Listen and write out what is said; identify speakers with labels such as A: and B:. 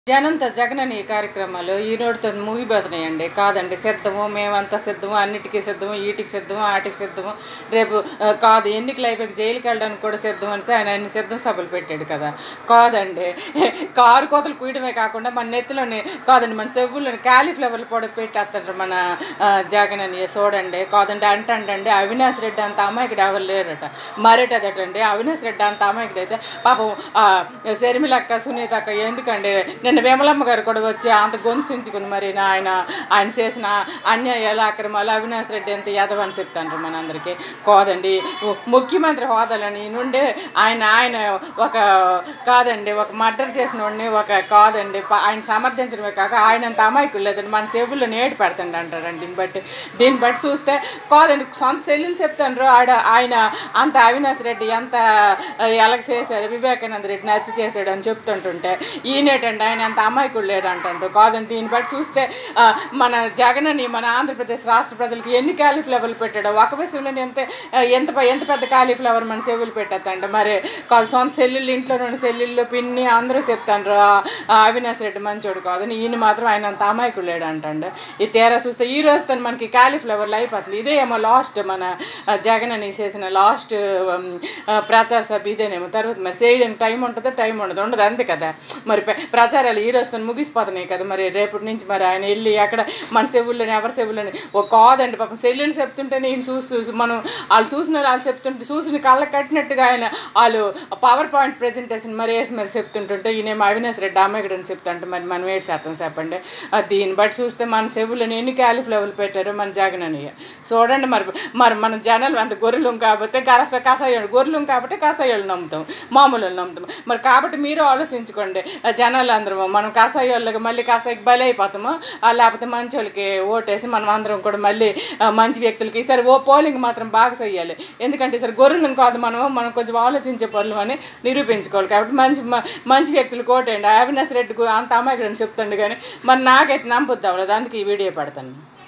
A: జనంతో జగనని ఈ కార్యక్రమాలు ఈరోజుతో ముగిపోతున్నాయండి కాదండి సిద్ధము మేమంతా సిద్ధము అన్నిటికీ సిద్ధము వీటికి సిద్ధము వాటికి సిద్ధము రేపు ఆ, కాదు ఎన్నికలు అయిపోయి జైలుకి వెళ్ళడానికి కూడా సిద్ధం అనేసి ఆయన అన్ని సిద్ధం సభలు పెట్టాడు కదా కాదండి కారు కోతలు కూయడమే కాకుండా మన నెత్తిలోని కాదండి మన చెవుల్లోని కాలీఫ్లవర్లు కూడా పెట్టేస్తారు మన ఆ, జగన్ అని చూడండి కాదండి అంటండి అవినాష్ రెడ్డి అంత అమ్మాయికి ఎవరు లేరట మరేటదటండి అవినాష్ రెడ్డి అంత అమ్మాయికి అయితే పాపం ఆ, శర్మిలక్క సునీత అక్క ఎందుకండి నిన్న విమలమ్మ గారు కూడా వచ్చి అంత గొంతుంచుకుని మరి నా ఆయన ఆయన చేసిన అన్యాయాలు అక్రమాలు అవినాష్ రెడ్డి ఎంత యాదవని చెప్తాను మనందరికీ కాదండి ము- ముఖ్యమంత్రి హోదాలని నుండి ఆయన ఆయన ఒక కాదండి ఒక మర్డర్ చేసిన వాడిని ఒక కాదండి ప- ఆయన సమర్థించడమే కాక ఆయన అంత అమాయకులు లేదండి మన చెవుల్లో నేటి పెడతండి అంటారండి దీన్ని బట్టి దీన్ని బట్టి చూస్తే కాదండి సొంత చెల్లెలు చెప్తాను ఆడ ఆయన అంత అవినాష్ రెడ్డి ఎంత ఎలగ చేశాడు వివేకానంద రెడ్డిని హత్య చేశాడు అని చెప్తుంటుంటే ఈయనేటండి ఆయన అంత అమాయకుడు లేడు అంటుండ్రు కాదండి దీన్ని బట్టి చూస్తే ఆ, మన జగనని మన ఆంధ్రప్రదేశ్ రాష్ట్ర ప్రజలకు ఎన్ని కాలీఫ్లవర్లు పెట్టాడో ఒక విషయంలో ఎంత ఎంత ప- ఎంత పెద్ద కాలీఫ్లవర్ మన చెవులు పెట్టద్దండి మరి కాదు సొంత సెల్లుళ్ళు ఇంట్లో నుండి సెల్లుళ్ళు పిన్ని అందరూ చెప్తాండ్రు ఆ, ఆ అవినాష్ రెడ్డి మంచోడు కాదని ఈయన మాత్రం ఆయన అంత అమాయకుడు లేడు అంటండి ఈ తేరా చూస్తే ఈ రోజు తను మనకి కాలీఫ్లవర్లు అయిపోతుంది ఇదే ఏమో లాస్ట్ మన ఆ, జగన్ అని చేసిన లాస్ట్ ప్రచార సభ ఇదేనేమో తర్వాత మరి చేయడానికి టైం ఉంటుందో టైం ఉండదు ఉండదు అంతే కదా మరి ప్ర- ప్రచారాలు ఈ రోజుతో ముగిసిపోతున్నాయి కదా మరి రేపటి నుంచి మరి ఆయన వెళ్ళి అక్కడ మన చెవుల్లోని ఎవరి చెవుల్లోని ఒక కాదండి పాపం సెల్లుని చెప్తుంటే నేను చూసి చూసి మనం వాళ్ళు చూసిన వాళ్ళు చెప్తుంటే చూసిన కళ్ళ కట్టినట్టుగా ఆయన వాళ్ళు పవర్ పాయింట్ ప్రెజెంటేషన్ మరి వేసి మరి చెప్తుంటుంటే ఈయనేమో అవినాష్ రెడ్డి అమ్మగడు అని చెప్తుంటే మరి మనం ఏడు శాతం చెప్పండి అది దీన్ని బట్టి చూస్తే మన చెవులను ఎన్ని క్యాలిఫ్లవర్లు పెట్టారో మన జగన్ అన్నయ్య చూడండి మరి మరి మన జనాలు అంత గొర్రెలు కాబట్టి కరస కషాయాలు గొర్రెలు కాబట్టి కషాయాలు నమ్ముతాం మామూలు నమ్ముతాం మరి కాబట్టి మీరు ఆలోచించుకోండి ఆ జనాలు అందరము మనం కషాయాళ్ళకి మళ్ళీ కషాయకి బలి అయిపోతాము ఆ లేకపోతే మంచి వాళ్ళకి ఓటేసి మనం అందరం కూడా మళ్ళీ ఆ, మంచి వ్యక్తులకి ఈసారి ఓ పోలింగ్ మాత్రం బాగా చెయ్యాలి ఎందుకంటే ఈసారి గొర్రెలను కాదు మనం మనం కొంచెం ఆలోచించే పనులు అని నిరూపించుకోవాలి కాబట్టి మంచి మ- మంచి వ్యక్తులు ఓటేయండి అవినాష్ రెడ్డికి అంత అమ్మాయి చెప్తుండే కానీ మరి నాకైతే నమ్మొద్దు అవ్వలేదు అందుకే ఈ వీడియో పెడతాను